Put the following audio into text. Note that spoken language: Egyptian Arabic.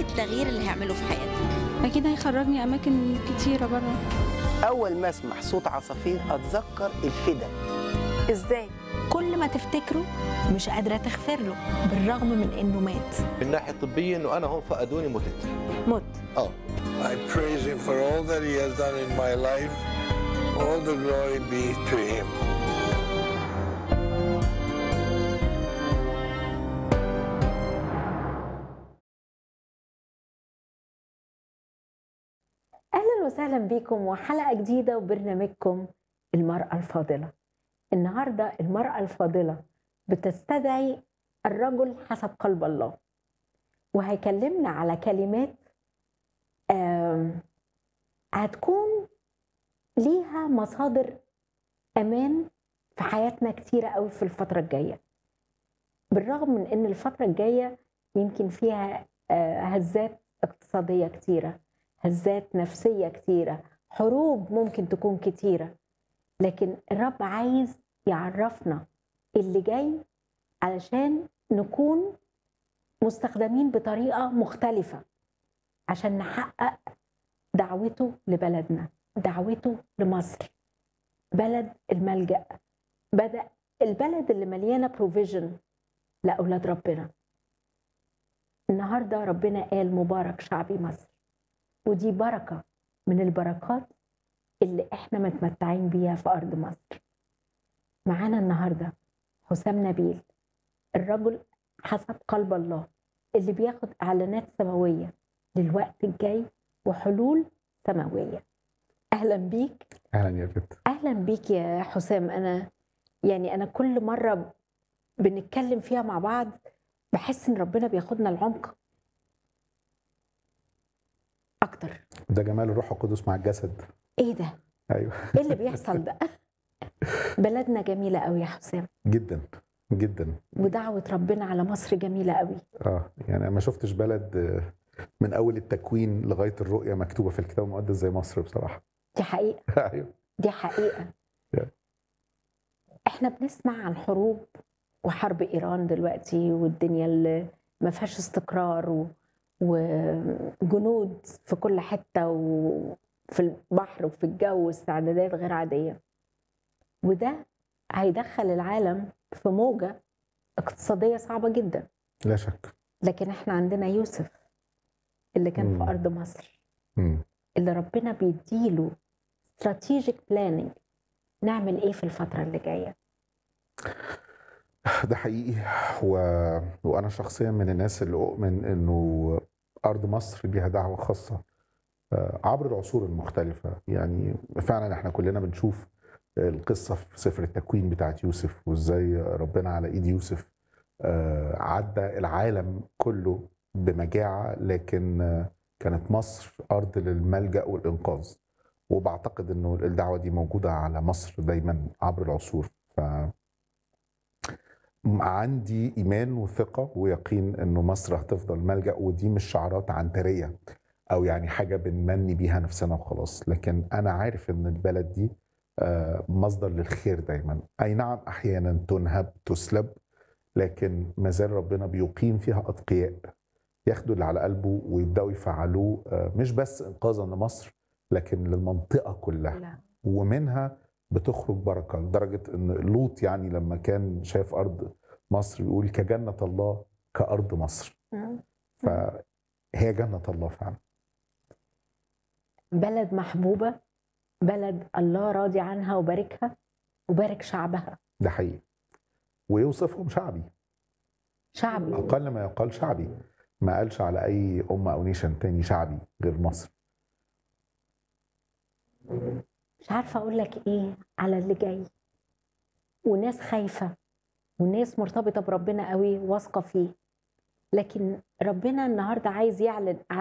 التغيير اللي هيعمله في حياتك اكيد هيخرجني اماكن كتيره بره اول ما اسمع صوت عصافير اتذكر الفدا ازاي كل ما تفتكره مش قادره تغفر له بالرغم من انه مات من الناحيه الطبيه انه انا هم فقدوني متت مت اه I praise him for all that he has done in my life. All the glory be to him. اهلا وسهلا بكم وحلقه جديده وبرنامجكم المراه الفاضله النهارده المراه الفاضله بتستدعي الرجل حسب قلب الله وهيكلمنا على كلمات آم، هتكون ليها مصادر امان في حياتنا كتيره قوي في الفتره الجايه بالرغم من ان الفتره الجايه يمكن فيها آه، هزات اقتصاديه كتيره هزات نفسية كتيرة حروب ممكن تكون كتيرة لكن الرب عايز يعرفنا اللي جاي علشان نكون مستخدمين بطريقة مختلفة عشان نحقق دعوته لبلدنا دعوته لمصر بلد الملجأ بدأ البلد اللي مليانة بروفيجن لأولاد ربنا النهاردة ربنا قال مبارك شعبي مصر ودي بركة من البركات اللي احنا متمتعين بيها في أرض مصر معانا النهاردة حسام نبيل الرجل حسب قلب الله اللي بياخد إعلانات سماوية للوقت الجاي وحلول سماوية أهلا بيك اهلا يا بت أهلا بيك يا حسام أنا يعني أنا كل مرة بنتكلم فيها مع بعض بحس إن ربنا بياخدنا العمق أكتر ده جمال الروح القدس مع الجسد ايه ده؟ ايوه ايه اللي بيحصل ده؟ بلدنا جميلة قوي يا حسام جدا جدا ودعوة ربنا على مصر جميلة قوي اه يعني أنا ما شفتش بلد آه، من اول التكوين لغايه الرؤيه مكتوبه في الكتاب المقدس زي مصر بصراحه دي حقيقة ايوه دي حقيقة Yeah. احنا بنسمع عن حروب وحرب ايران دلوقتي والدنيا اللي ما فيهاش استقرار و... وجنود في كل حتة وفي البحر وفي الجو واستعدادات غير عادية وده هيدخل العالم في موجة اقتصادية صعبة جدا لا شك لكن احنا عندنا يوسف اللي كان مم. في ارض مصر مم. اللي ربنا بيديله strategic planning نعمل ايه في الفتره اللي جايه ده حقيقي و... وانا شخصيا من الناس اللي اؤمن انه ارض مصر ليها دعوه خاصه آه، عبر العصور المختلفه يعني فعلا احنا كلنا بنشوف القصه في سفر التكوين بتاعت يوسف وازاي ربنا على ايد يوسف آه، عدى العالم كله بمجاعه لكن آه، كانت مصر ارض للملجا والانقاذ وبعتقد انه الدعوه دي موجوده على مصر دايما عبر العصور ف عندي ايمان وثقه ويقين انه مصر هتفضل ملجا ودي مش شعارات عنتريه او يعني حاجه بنمني بيها نفسنا وخلاص لكن انا عارف ان البلد دي آه، مصدر للخير دايما اي نعم احيانا تنهب تسلب لكن ما زال ربنا بيقيم فيها اتقياء ياخدوا اللي على قلبه ويبداوا يفعلوه آه، مش بس انقاذا لمصر لكن للمنطقه كلها لا. ومنها بتخرج بركه لدرجه ان لوط يعني لما كان شايف ارض مصر يقول كجنه الله كارض مصر فهي جنه الله فعلا بلد محبوبه بلد الله راضي عنها وباركها وبارك شعبها ده حقيقي ويوصفهم شعبي شعبي اقل ما يقال شعبي ما قالش على اي امه او نيشن تاني شعبي غير مصر مش عارفه اقول لك ايه على اللي جاي وناس خايفه وناس مرتبطه بربنا قوي واثقه فيه لكن ربنا النهارده عايز يعلن